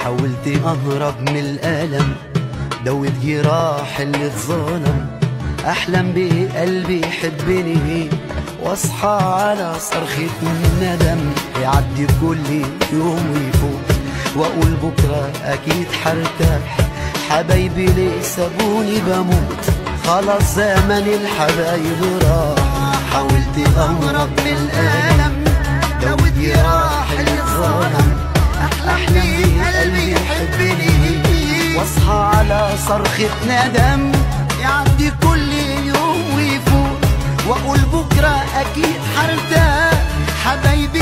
حاولت اهرب من الالم دوت جراح اللي اتظلم احلم بقلبي يحبني واصحى على صرخة ندم يعدي كل يوم ويفوت واقول بكرة اكيد حرتاح حبايبي ليه سابوني بموت خلاص زمن الحبايب راح حاولت اهرب من الالم دوت جراح اللي اتظلم احلم بقلبي يحبني واصحى على صرخة ندم يعدي كل يوم ويفوت واقول بكرة اكيد حرتاح حبايبي